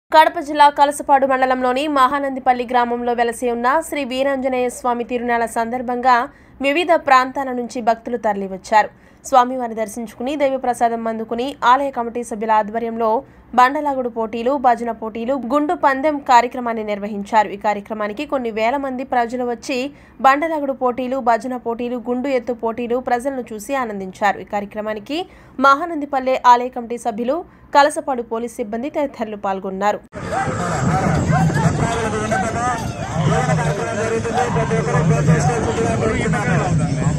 కడప జిల్లా కలసపాడు మండలంలోని మహానందిపల్లి గ్రామంలో వెలసి ఉన్న శ్రీ వీరాంజనేయ స్వామి తిరునాళ్ల సందర్భంగా వివిధ ప్రాంతాల నుంచి భక్తులు తరలివచ్చారు స్వామివారిని దర్శించుకుని దైవ ప్రసాదం అందుకుని ఆలయ కమిటీ సభ్యుల ఆధ్వర్యంలో బండలాగుడు పోటీలు భజన పోటీలు గుండు పందెం కార్యక్రమాన్ని నిర్వహించారు ఈ కార్యక్రమానికి కొన్ని వేల మంది ప్రజలు వచ్చి బండలాగుడు పోటీలు భజన పోటీలు గుండు ఎత్తు పోటీలు ప్రజలను చూసి ఆనందించారు ఈ కార్యక్రమానికి మహానందిపల్లె ఆలయ కమిటీ సభ్యులు కలసపాడు పోలీస్ సిబ్బంది తదితరులు పాల్గొన్నారు జరుగుతుంది ప్రతి ఒక్కరూ ప్రోత్సహించాల్సిందిగా కోరుతున్నాను